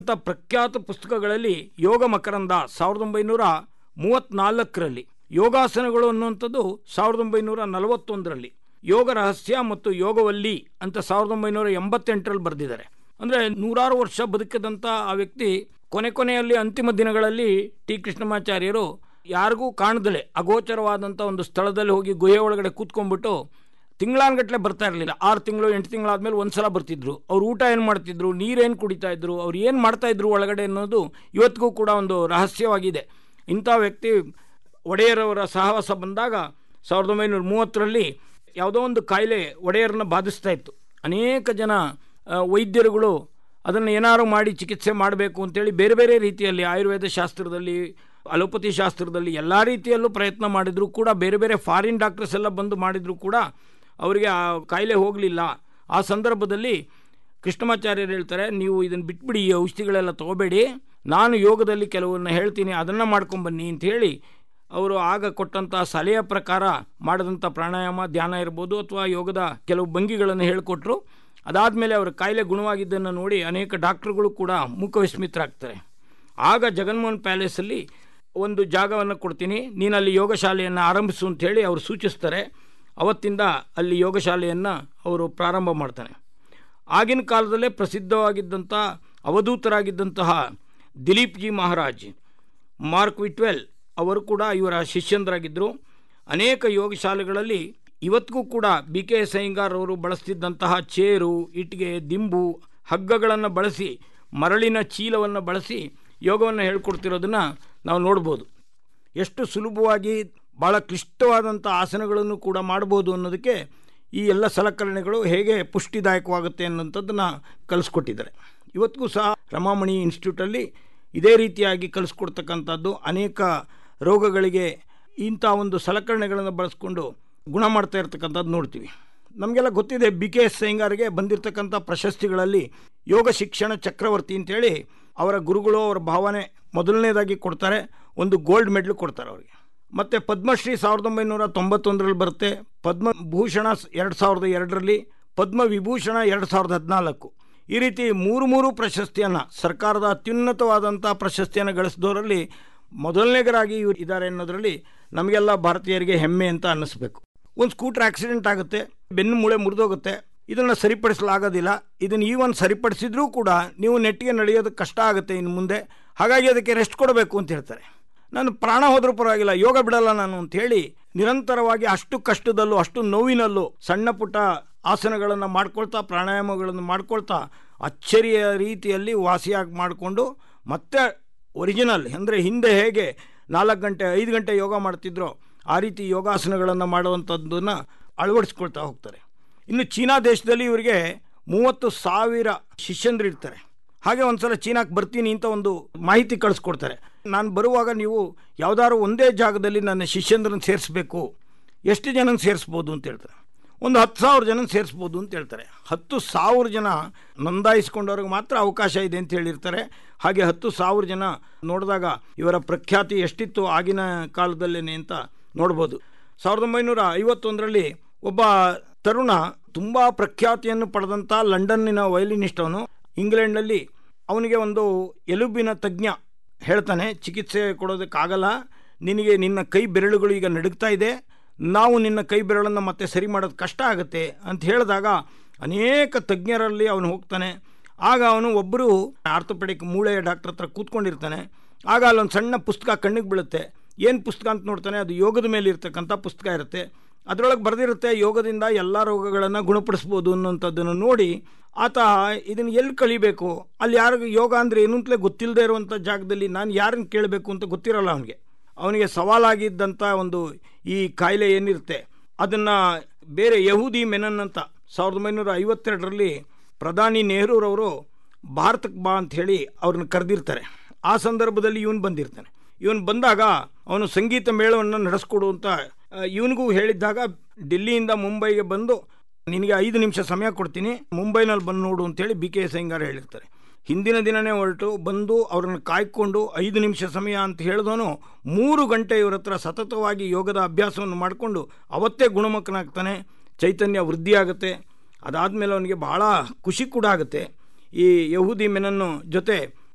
ಬರೆದಂಥ ಪ್ರಖ್ಯಾತ ಪುಸ್ತಕಗಳಲ್ಲಿ ಯೋಗ ಮಕರಂದ ಸಾವಿರದ ಒಂಬೈನೂರ ಮೂವತ್ತ್ನಾಲ್ಕರಲ್ಲಿ ಯೋಗಾಸನಗಳು ಅನ್ನುವಂಥದ್ದು ಸಾವಿರದ ಒಂಬೈನೂರ ನಲವತ್ತೊಂದರಲ್ಲಿ ಯೋಗ ರಹಸ್ಯ ಮತ್ತು ಯೋಗವಲ್ಲಿ ಅಂತ ಸಾವಿರದ ಒಂಬೈನೂರ ಎಂಬತ್ತೆಂಟರಲ್ಲಿ ಬರೆದಿದ್ದಾರೆ ಅಂದರೆ ನೂರಾರು ವರ್ಷ ಬದುಕಿದಂಥ ಆ ವ್ಯಕ್ತಿ ಕೊನೆ ಕೊನೆಯಲ್ಲಿ ಅಂತಿಮ ದಿನಗಳಲ್ಲಿ ಟಿ ಕೃಷ್ಣಮಾಚಾರ್ಯರು ಯಾರಿಗೂ ಕಾಣದಲೆ ಅಗೋಚರವಾದಂಥ ಒಂದು ಸ್ಥಳದಲ್ಲಿ ಹೋಗಿ ಗುಹೆ ಒಳಗಡೆ ಕೂತ್ಕೊಂಡ್ಬಿಟ್ಟು ತಿಂಗಳಾನ್ಗಟ್ಲೆ ಬರ್ತಾ ಇರಲಿಲ್ಲ ಆರು ತಿಂಗಳು ಎಂಟು ತಿಂಗಳಾದ್ಮೇಲೆ ಒಂದು ಸಲ ಬರ್ತಿದ್ರು ಅವ್ರು ಊಟ ಏನು ಮಾಡ್ತಿದ್ರು ನೀರೇನು ಕುಡಿತಾ ಇದ್ರು ಅವ್ರು ಏನು ಮಾಡ್ತಾ ಇದ್ರು ಒಳಗಡೆ ಅನ್ನೋದು ಇವತ್ತಿಗೂ ಕೂಡ ಒಂದು ರಹಸ್ಯವಾಗಿದೆ ಇಂಥ ವ್ಯಕ್ತಿ ಒಡೆಯರವರ ಸಹವಾಸ ಬಂದಾಗ ಸಾವಿರದ ಒಂಬೈನೂರ ಮೂವತ್ತರಲ್ಲಿ ಯಾವುದೋ ಒಂದು ಕಾಯಿಲೆ ಒಡೆಯರನ್ನ ಬಾಧಿಸ್ತಾ ಇತ್ತು ಅನೇಕ ಜನ ಆ, ವೈದ್ಯರುಗಳು ಅದನ್ನು ಏನಾರು ಮಾಡಿ ಚಿಕಿತ್ಸೆ ಮಾಡಬೇಕು ಅಂತೇಳಿ ಬೇರೆ ಬೇರೆ ರೀತಿಯಲ್ಲಿ ಆಯುರ್ವೇದ ಶಾಸ್ತ್ರದಲ್ಲಿ ಅಲೋಪತಿ ಶಾಸ್ತ್ರದಲ್ಲಿ ಎಲ್ಲ ರೀತಿಯಲ್ಲೂ ಪ್ರಯತ್ನ ಮಾಡಿದರೂ ಕೂಡ ಬೇರೆ ಬೇರೆ ಫಾರಿನ್ ಡಾಕ್ಟರ್ಸ್ ಎಲ್ಲ ಬಂದು ಮಾಡಿದರೂ ಕೂಡ ಅವರಿಗೆ ಆ ಕಾಯಿಲೆ ಹೋಗಲಿಲ್ಲ ಆ ಸಂದರ್ಭದಲ್ಲಿ ಕೃಷ್ಣಮಾಚಾರ್ಯರು ಹೇಳ್ತಾರೆ ನೀವು ಇದನ್ನು ಬಿಟ್ಬಿಡಿ ಈ ಔಷಧಿಗಳೆಲ್ಲ ತಗೋಬೇಡಿ ನಾನು ಯೋಗದಲ್ಲಿ ಕೆಲವನ್ನ ಹೇಳ್ತೀನಿ ಅದನ್ನು ಮಾಡ್ಕೊಂಬನ್ನಿ ಅಂತ ಹೇಳಿ ಅವರು ಆಗ ಕೊಟ್ಟಂಥ ಸಲಹೆಯ ಪ್ರಕಾರ ಮಾಡಿದಂಥ ಪ್ರಾಣಾಯಾಮ ಧ್ಯಾನ ಇರ್ಬೋದು ಅಥವಾ ಯೋಗದ ಕೆಲವು ಭಂಗಿಗಳನ್ನು ಹೇಳಿಕೊಟ್ರು ಅದಾದಮೇಲೆ ಅವರ ಕಾಯಿಲೆ ಗುಣವಾಗಿದ್ದನ್ನು ನೋಡಿ ಅನೇಕ ಡಾಕ್ಟ್ರುಗಳು ಕೂಡ ಮೂಕವಿಸ್ಮಿತರಾಗ್ತಾರೆ ಆಗ ಜಗನ್ಮೋಹನ್ ಪ್ಯಾಲೇಸಲ್ಲಿ ಒಂದು ಜಾಗವನ್ನು ಕೊಡ್ತೀನಿ ನೀನು ಅಲ್ಲಿ ಯೋಗ ಶಾಲೆಯನ್ನು ಆರಂಭಿಸು ಅಂತೇಳಿ ಅವರು ಸೂಚಿಸ್ತಾರೆ ಅವತ್ತಿಂದ ಅಲ್ಲಿ ಯೋಗ ಶಾಲೆಯನ್ನು ಅವರು ಪ್ರಾರಂಭ ಮಾಡ್ತಾನೆ ಆಗಿನ ಕಾಲದಲ್ಲೇ ಪ್ರಸಿದ್ಧವಾಗಿದ್ದಂಥ ಅವಧೂತರಾಗಿದ್ದಂತಹ ದಿಲೀಪ್ ಜಿ ಮಹಾರಾಜ್ ಮಾರ್ಕ್ ವಿಟ್ವೆಲ್ ಅವರು ಕೂಡ ಇವರ ಶಿಷ್ಯಂದರಾಗಿದ್ದರು ಅನೇಕ ಯೋಗ ಶಾಲೆಗಳಲ್ಲಿ ಇವತ್ತಿಗೂ ಕೂಡ ಬಿ ಕೆ ಎಸ್ ಅಯ್ಯಂಗಾರ್ ಅವರು ಬಳಸ್ತಿದ್ದಂತಹ ಚೇರು ಇಟ್ಟಿಗೆ ದಿಂಬು ಹಗ್ಗಗಳನ್ನು ಬಳಸಿ ಮರಳಿನ ಚೀಲವನ್ನು ಬಳಸಿ ಯೋಗವನ್ನು ಹೇಳ್ಕೊಡ್ತಿರೋದನ್ನು ನಾವು ನೋಡ್ಬೋದು ಎಷ್ಟು ಸುಲಭವಾಗಿ ಭಾಳ ಕ್ಲಿಷ್ಟವಾದಂಥ ಆಸನಗಳನ್ನು ಕೂಡ ಮಾಡ್ಬೋದು ಅನ್ನೋದಕ್ಕೆ ಈ ಎಲ್ಲ ಸಲಕರಣೆಗಳು ಹೇಗೆ ಪುಷ್ಟಿದಾಯಕವಾಗುತ್ತೆ ಅನ್ನೋಂಥದ್ದನ್ನು ಕಲಿಸ್ಕೊಟ್ಟಿದ್ದಾರೆ ಇವತ್ತಿಗೂ ಸಹ ರಮಾಮಣಿ ಇನ್ಸ್ಟಿಟ್ಯೂಟಲ್ಲಿ ಇದೇ ರೀತಿಯಾಗಿ ಕಲಿಸ್ಕೊಡ್ತಕ್ಕಂಥದ್ದು ಅನೇಕ ರೋಗಗಳಿಗೆ ಇಂಥ ಒಂದು ಸಲಕರಣೆಗಳನ್ನು ಬಳಸ್ಕೊಂಡು ಗುಣ ಮಾಡ್ತಾ ಇರ್ತಕ್ಕಂಥದ್ದು ನೋಡ್ತೀವಿ ನಮಗೆಲ್ಲ ಗೊತ್ತಿದೆ ಬಿ ಕೆ ಎಸ್ ಅಯ್ಯಂಗಾರ್ಗೆ ಬಂದಿರತಕ್ಕಂಥ ಪ್ರಶಸ್ತಿಗಳಲ್ಲಿ ಯೋಗ ಶಿಕ್ಷಣ ಚಕ್ರವರ್ತಿ ಅಂತೇಳಿ ಅವರ ಗುರುಗಳು ಅವರ ಭಾವನೆ ಮೊದಲನೇದಾಗಿ ಕೊಡ್ತಾರೆ ಒಂದು ಗೋಲ್ಡ್ ಮೆಡ್ಲ್ ಕೊಡ್ತಾರೆ ಅವರಿಗೆ ಮತ್ತು ಪದ್ಮಶ್ರೀ ಸಾವಿರದ ಒಂಬೈನೂರ ತೊಂಬತ್ತೊಂದರಲ್ಲಿ ಬರುತ್ತೆ ಪದ್ಮಭೂಷಣ ಎರಡು ಸಾವಿರದ ಎರಡರಲ್ಲಿ ಪದ್ಮ ವಿಭೂಷಣ ಎರಡು ಸಾವಿರದ ಹದಿನಾಲ್ಕು ಈ ರೀತಿ ಮೂರು ಮೂರು ಪ್ರಶಸ್ತಿಯನ್ನು ಸರ್ಕಾರದ ಅತ್ಯುನ್ನತವಾದಂಥ ಪ್ರಶಸ್ತಿಯನ್ನು ಗಳಿಸಿದವರಲ್ಲಿ ಮೊದಲನೇಗರಾಗಿ ಇವರು ಇದ್ದಾರೆ ಅನ್ನೋದರಲ್ಲಿ ನಮಗೆಲ್ಲ ಭಾರತೀಯರಿಗೆ ಹೆಮ್ಮೆ ಅಂತ ಅನ್ನಿಸ್ಬೇಕು ಒಂದು ಸ್ಕೂಟ್ರ್ ಆಕ್ಸಿಡೆಂಟ್ ಆಗುತ್ತೆ ಬೆನ್ನು ಮೂಳೆ ಮುರಿದೋಗುತ್ತೆ ಇದನ್ನು ಸರಿಪಡಿಸಲಾಗೋದಿಲ್ಲ ಇದನ್ನು ಈವನ್ ಸರಿಪಡಿಸಿದ್ರೂ ಕೂಡ ನೀವು ನೆಟ್ಟಿಗೆ ನಡೆಯೋದಕ್ಕೆ ಕಷ್ಟ ಆಗುತ್ತೆ ಇನ್ನು ಮುಂದೆ ಹಾಗಾಗಿ ಅದಕ್ಕೆ ರೆಸ್ಟ್ ಕೊಡಬೇಕು ಅಂತ ಹೇಳ್ತಾರೆ ನಾನು ಪ್ರಾಣ ಹೋದರೂ ಪರವಾಗಿಲ್ಲ ಯೋಗ ಬಿಡಲ್ಲ ನಾನು ಅಂತ ಹೇಳಿ ನಿರಂತರವಾಗಿ ಅಷ್ಟು ಕಷ್ಟದಲ್ಲೂ ಅಷ್ಟು ನೋವಿನಲ್ಲೂ ಸಣ್ಣ ಪುಟ್ಟ ಆಸನಗಳನ್ನು ಮಾಡ್ಕೊಳ್ತಾ ಪ್ರಾಣಾಯಾಮಗಳನ್ನು ಮಾಡ್ಕೊಳ್ತಾ ಅಚ್ಚರಿಯ ರೀತಿಯಲ್ಲಿ ವಾಸಿಯಾಗಿ ಮಾಡಿಕೊಂಡು ಮತ್ತೆ ಒರಿಜಿನಲ್ ಅಂದರೆ ಹಿಂದೆ ಹೇಗೆ ನಾಲ್ಕು ಗಂಟೆ ಐದು ಗಂಟೆ ಯೋಗ ಮಾಡ್ತಿದ್ರೋ ಆ ರೀತಿ ಯೋಗಾಸನಗಳನ್ನು ಮಾಡುವಂಥದ್ದನ್ನು ಅಳವಡಿಸ್ಕೊಳ್ತಾ ಹೋಗ್ತಾರೆ ಇನ್ನು ಚೀನಾ ದೇಶದಲ್ಲಿ ಇವರಿಗೆ ಮೂವತ್ತು ಸಾವಿರ ಶಿಷ್ಯಂದ್ರು ಇರ್ತಾರೆ ಹಾಗೆ ಒಂದ್ಸಲ ಚೀನಾಕ್ಕೆ ಬರ್ತೀನಿ ಅಂತ ಒಂದು ಮಾಹಿತಿ ಕಳಿಸ್ಕೊಡ್ತಾರೆ ನಾನು ಬರುವಾಗ ನೀವು ಯಾವುದಾದ್ರು ಒಂದೇ ಜಾಗದಲ್ಲಿ ನನ್ನ ಶಿಷ್ಯಂದ್ರನ್ನ ಸೇರಿಸ್ಬೇಕು ಎಷ್ಟು ಜನನ ಸೇರಿಸ್ಬೋದು ಅಂತ ಹೇಳ್ತಾರೆ ಒಂದು ಹತ್ತು ಸಾವಿರ ಜನ ಸೇರಿಸ್ಬೋದು ಅಂತ ಹೇಳ್ತಾರೆ ಹತ್ತು ಸಾವಿರ ಜನ ನೋಂದಾಯಿಸ್ಕೊಂಡವ್ರಿಗೆ ಮಾತ್ರ ಅವಕಾಶ ಇದೆ ಅಂತ ಹೇಳಿರ್ತಾರೆ ಹಾಗೆ ಹತ್ತು ಸಾವಿರ ಜನ ನೋಡಿದಾಗ ಇವರ ಪ್ರಖ್ಯಾತಿ ಎಷ್ಟಿತ್ತು ಆಗಿನ ಕಾಲದಲ್ಲೇನೆ ಅಂತ ನೋಡ್ಬೋದು ಸಾವಿರದ ಒಂಬೈನೂರ ಐವತ್ತೊಂದರಲ್ಲಿ ಒಬ್ಬ ತರುಣ ತುಂಬ ಪ್ರಖ್ಯಾತಿಯನ್ನು ಪಡೆದಂಥ ಲಂಡನ್ನಿನ ವಯಲಿನಿಸ್ಟ್ ಅವನು ಇಂಗ್ಲೆಂಡ್ನಲ್ಲಿ ಅವನಿಗೆ ಒಂದು ಎಲುಬಿನ ತಜ್ಞ ಹೇಳ್ತಾನೆ ಚಿಕಿತ್ಸೆ ಕೊಡೋದಕ್ಕಾಗಲ್ಲ ನಿನಗೆ ನಿನ್ನ ಕೈ ಬೆರಳುಗಳು ಈಗ ನಡುಗ್ತಾ ಇದೆ ನಾವು ನಿನ್ನ ಕೈ ಬೆರಳನ್ನು ಮತ್ತೆ ಸರಿ ಮಾಡೋದು ಕಷ್ಟ ಆಗುತ್ತೆ ಅಂತ ಹೇಳಿದಾಗ ಅನೇಕ ತಜ್ಞರಲ್ಲಿ ಅವನು ಹೋಗ್ತಾನೆ ಆಗ ಅವನು ಒಬ್ಬರು ಆರ್ಥೋಪೆಡಿಕ್ ಮೂಳೆಯ ಡಾಕ್ಟರ್ ಹತ್ರ ಕೂತ್ಕೊಂಡಿರ್ತಾನೆ ಆಗ ಅಲ್ಲೊಂದು ಸಣ್ಣ ಪುಸ್ತಕ ಕಣ್ಣಿಗೆ ಬೀಳುತ್ತೆ ಏನು ಪುಸ್ತಕ ಅಂತ ನೋಡ್ತಾನೆ ಅದು ಯೋಗದ ಮೇಲೆ ಇರ್ತಕ್ಕಂಥ ಪುಸ್ತಕ ಇರುತ್ತೆ ಅದರೊಳಗೆ ಬರೆದಿರುತ್ತೆ ಯೋಗದಿಂದ ಎಲ್ಲ ರೋಗಗಳನ್ನು ಗುಣಪಡಿಸ್ಬೋದು ಅನ್ನೋಂಥದ್ದನ್ನು ನೋಡಿ ಆತ ಇದನ್ನು ಎಲ್ಲಿ ಕಲಿಬೇಕು ಅಲ್ಲಿ ಯಾರಿಗೂ ಯೋಗ ಅಂದರೆ ಏನು ಅಂತಲೇ ಗೊತ್ತಿಲ್ಲದೆ ಇರುವಂಥ ಜಾಗದಲ್ಲಿ ನಾನು ಯಾರನ್ನು ಕೇಳಬೇಕು ಅಂತ ಗೊತ್ತಿರಲ್ಲ ಅವನಿಗೆ ಅವನಿಗೆ ಸವಾಲಾಗಿದ್ದಂಥ ಒಂದು ಈ ಕಾಯಿಲೆ ಏನಿರುತ್ತೆ ಅದನ್ನು ಬೇರೆ ಯಹೂದಿ ಮೆನನ್ ಅಂತ ಸಾವಿರದ ಒಂಬೈನೂರ ಐವತ್ತೆರಡರಲ್ಲಿ ಪ್ರಧಾನಿ ನೆಹರೂರವರು ಭಾರತಕ್ಕೆ ಬಾ ಅಂತ ಹೇಳಿ ಅವ್ರನ್ನ ಕರೆದಿರ್ತಾರೆ ಆ ಸಂದರ್ಭದಲ್ಲಿ ಇವನು ಬಂದಿರ್ತಾನೆ ಇವನು ಬಂದಾಗ ಅವನು ಸಂಗೀತ ಮೇಳವನ್ನು ನಡೆಸ್ಕೊಡು ಅಂತ ಇವನಿಗೂ ಹೇಳಿದ್ದಾಗ ಡೆಲ್ಲಿಯಿಂದ ಮುಂಬೈಗೆ ಬಂದು ನಿನಗೆ ಐದು ನಿಮಿಷ ಸಮಯ ಕೊಡ್ತೀನಿ ಮುಂಬೈನಲ್ಲಿ ಬಂದು ನೋಡು ಅಂತೇಳಿ ಬಿ ಕೆ ಎಸ್ ಅಯ್ಯಂಗಾರ್ ಹೇಳಿರ್ತಾರೆ ಹಿಂದಿನ ದಿನವೇ ಹೊರಟು ಬಂದು ಅವ್ರನ್ನ ಕಾಯ್ಕೊಂಡು ಐದು ನಿಮಿಷ ಸಮಯ ಅಂತ ಹೇಳಿದವನು ಮೂರು ಗಂಟೆ ಇವ್ರ ಹತ್ರ ಸತತವಾಗಿ ಯೋಗದ ಅಭ್ಯಾಸವನ್ನು ಮಾಡಿಕೊಂಡು ಅವತ್ತೇ ಗುಣಮುಖನಾಗ್ತಾನೆ ಚೈತನ್ಯ ವೃದ್ಧಿಯಾಗುತ್ತೆ ಅದಾದಮೇಲೆ ಅವನಿಗೆ ಬಹಳ ಖುಷಿ ಕೂಡ ಆಗುತ್ತೆ ಈ ಯಹೂದಿ ಮೆನನ್ನು ಜೊತೆ